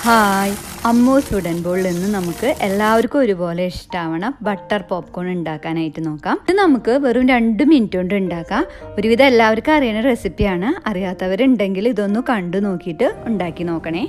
hi അമ്മൂസ് wooden ബോളിൽ നിന്ന് നമുക്ക് എല്ലാവർക്കും ഒരുപോലെ ഇഷ്ടമാവണം ബട്ടർ പോപ്കോൺ ഉണ്ടാക്കാനായിട്ട് നോക്കാം ഇത് നമുക്ക് വെറും രണ്ട് മിനിറ്റ് കൊണ്ട് ഉണ്ടാക്കാം ഒരുവിധം എല്ലാവർക്കും അറിയുന്ന റെസിപ്പിയാണ് അറിയാത്തവരുണ്ടെങ്കിൽ ഇതൊന്ന് കണ്ടു നോക്കിയിട്ട് ഉണ്ടാക്കി നോക്കണേ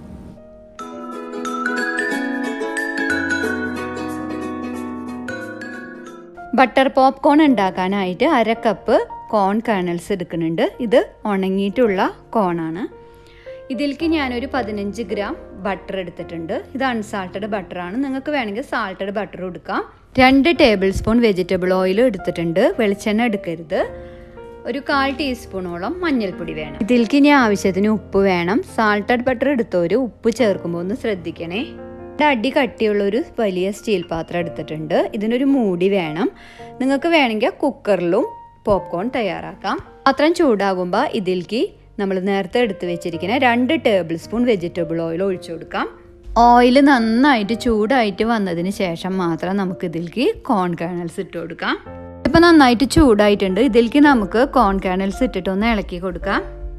ബട്ടർ പോപ്കോൺ ഉണ്ടാക്കാനായിട്ട് അര കപ്പ് കോൺ കേണൽസ് എടുക്കുന്നുണ്ട് ഇത് ഉണങ്ങിയിട്ടുള്ള കോണാണ് ഇതിലേക്ക് ഞാനൊരു പതിനഞ്ച് ഗ്രാം ബട്ടർ എടുത്തിട്ടുണ്ട് ഇത് അൺസാൾട്ടഡ് ബട്ടറാണ് നിങ്ങൾക്ക് വേണമെങ്കിൽ സാൾട്ടഡ് ബട്ടർ എടുക്കാം രണ്ട് ടേബിൾ സ്പൂൺ വെജിറ്റബിൾ ഓയിൽ എടുത്തിട്ടുണ്ട് വെളിച്ചെണ്ണ എടുക്കരുത് ഒരു കാൽ ടീസ്പൂണോളം മഞ്ഞൾപ്പൊടി വേണം ഇതിലേക്ക് ഇനി ആവശ്യത്തിന് ഉപ്പ് വേണം സാൾട്ടഡ് ബട്ടർ എടുത്തവര് ഉപ്പ് ചേർക്കുമ്പോൾ ഒന്ന് ശ്രദ്ധിക്കണേ അടി കട്ടിയുള്ള ഒരു വലിയ സ്റ്റീൽ പാത്രം എടുത്തിട്ടുണ്ട് ഇതിനൊരു മൂടി വേണം നിങ്ങൾക്ക് വേണമെങ്കിൽ കുക്കറിലും പോപ്കോൺ തയ്യാറാക്കാം പാത്രം ചൂടാകുമ്പോൾ ഇതിലേക്ക് നമ്മൾ നേരത്തെ എടുത്ത് വെച്ചിരിക്കുന്ന രണ്ട് ടേബിൾ സ്പൂൺ വെജിറ്റബിൾ ഓയിൽ ഒഴിച്ചു കൊടുക്കാം ഓയിൽ നന്നായിട്ട് ചൂടായിട്ട് വന്നതിന് ശേഷം മാത്രം നമുക്ക് ഇതിലേക്ക് കോൺ കേണൽസ് ഇട്ട് കൊടുക്കാം ഇപ്പം നന്നായിട്ട് ചൂടായിട്ടുണ്ട് ഇതിലേക്ക് നമുക്ക് കോൺ കേണൽസ് ഇട്ടിട്ട് ഒന്ന് ഇളക്കി കൊടുക്കാം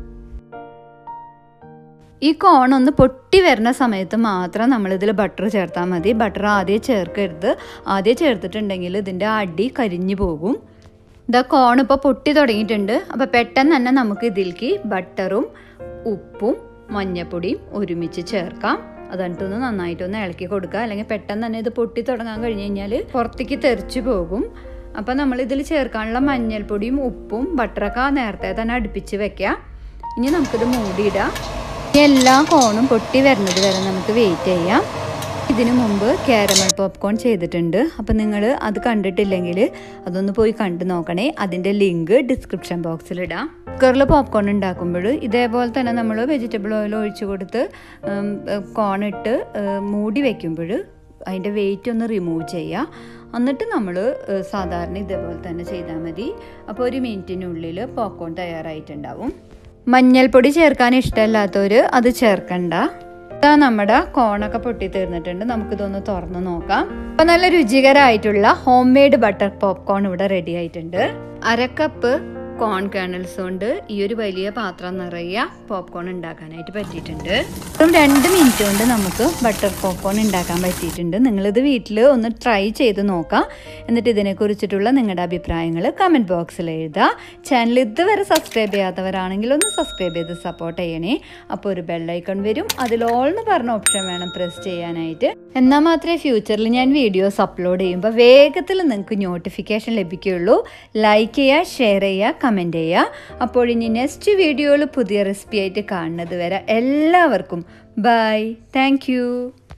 ഈ കോൺ ഒന്ന് പൊട്ടി വരുന്ന സമയത്ത് മാത്രം നമ്മളിതിൽ ബട്ടർ ചേർത്താൽ മതി ബട്ടർ ആദ്യം ചേർക്കരുത് ആദ്യം ചേർത്തിട്ടുണ്ടെങ്കിൽ ഇതിൻ്റെ അടി കരിഞ്ഞു പോകും ഇതാ കോൺ ഇപ്പോൾ പൊട്ടി തുടങ്ങിയിട്ടുണ്ട് അപ്പോൾ പെട്ടെന്ന് തന്നെ നമുക്ക് ഇതിലേക്ക് ബട്ടറും ഉപ്പും മഞ്ഞപ്പൊടിയും ഒരുമിച്ച് ചേർക്കാം അതെന്നിട്ടൊന്ന് നന്നായിട്ടൊന്ന് ഇളക്കി കൊടുക്കുക അല്ലെങ്കിൽ പെട്ടെന്ന് തന്നെ ഇത് പൊട്ടി തുടങ്ങാൻ കഴിഞ്ഞ് കഴിഞ്ഞാൽ പുറത്തേക്ക് തെറിച്ചു പോകും അപ്പോൾ നമ്മൾ ഇതിൽ ചേർക്കാനുള്ള മഞ്ഞൾപ്പൊടിയും ഉപ്പും ബട്ടറൊക്കെ നേരത്തെ തന്നെ അടുപ്പിച്ച് വെക്കാം ഇനി നമുക്കിത് മൂടിയിടാം എല്ലാ കോണും പൊട്ടി വരുന്നത് വരെ നമുക്ക് വെയിറ്റ് ചെയ്യാം ഇതിനു മുമ്പ് കാരമൽ പോപ്കോൺ ചെയ്തിട്ടുണ്ട് അപ്പം നിങ്ങൾ അത് കണ്ടിട്ടില്ലെങ്കിൽ അതൊന്ന് പോയി കണ്ടു നോക്കണേ അതിൻ്റെ ലിങ്ക് ഡിസ്ക്രിപ്ഷൻ ബോക്സിൽ ഇടാം കുക്കറിൽ പോപ്കോൺ ഉണ്ടാക്കുമ്പോൾ ഇതേപോലെ തന്നെ നമ്മൾ വെജിറ്റബിൾ ഓയിൽ ഒഴിച്ചു കൊടുത്ത് കോൺ ഇട്ട് മൂടി വയ്ക്കുമ്പോൾ അതിൻ്റെ വെയിറ്റ് ഒന്ന് റിമൂവ് ചെയ്യുക എന്നിട്ട് നമ്മൾ സാധാരണ ഇതേപോലെ തന്നെ ചെയ്താൽ മതി അപ്പോൾ ഒരു മിനിറ്റിനുള്ളിൽ പോപ്കോൺ തയ്യാറായിട്ടുണ്ടാവും മഞ്ഞൾപ്പൊടി ചേർക്കാൻ ഇഷ്ടമല്ലാത്തവർ അത് ചേർക്കണ്ട ഇതാ നമ്മുടെ കോണൊക്കെ പൊട്ടി തീർന്നിട്ടുണ്ട് നമുക്കിതൊന്ന് തുറന്ന് നോക്കാം അപ്പൊ നല്ല രുചികരമായിട്ടുള്ള ഹോം മെയ്ഡ് ബട്ടർ പോപ്കോൺ ഇവിടെ റെഡി ആയിട്ടുണ്ട് അരക്കപ്പ് കോൺ കേണൽസ് കൊണ്ട് ഈ ഒരു വലിയ പാത്രം നിറയെ പോപ്കോൺ ഉണ്ടാക്കാനായിട്ട് പറ്റിയിട്ടുണ്ട് അപ്പം രണ്ട് മിനിറ്റ് കൊണ്ട് നമുക്ക് ബട്ടർ പോപ്കോൺ ഉണ്ടാക്കാൻ പറ്റിയിട്ടുണ്ട് നിങ്ങളിത് വീട്ടിൽ ഒന്ന് ട്രൈ ചെയ്ത് നോക്കാം എന്നിട്ട് ഇതിനെക്കുറിച്ചിട്ടുള്ള നിങ്ങളുടെ അഭിപ്രായങ്ങൾ കമൻറ്റ് ബോക്സിൽ എഴുതുക ചാനൽ ഇതുവരെ സബ്സ്ക്രൈബ് ചെയ്യാത്തവരാണെങ്കിൽ ഒന്ന് സബ്സ്ക്രൈബ് ചെയ്ത് സപ്പോർട്ട് ചെയ്യണേ അപ്പോൾ ഒരു ബെല്ലൈക്കൺ വരും അതിൽ ഓൾ എന്ന് പറഞ്ഞ ഓപ്ഷൻ വേണം പ്രസ് ചെയ്യാനായിട്ട് എന്നാൽ മാത്രമേ ഫ്യൂച്ചറിൽ ഞാൻ വീഡിയോസ് അപ്ലോഡ് ചെയ്യുമ്പോൾ വേഗത്തിൽ നിങ്ങൾക്ക് നോട്ടിഫിക്കേഷൻ ലഭിക്കുകയുള്ളൂ ലൈക്ക് ചെയ്യുക ഷെയർ ചെയ്യുക കമൻറ്റ് ചെയ്യുക അപ്പോൾ ഇനി നെക്സ്റ്റ് വീഡിയോയിൽ പുതിയ റെസിപ്പി ആയിട്ട് കാണുന്നത് വരെ എല്ലാവർക്കും ബൈ താങ്ക്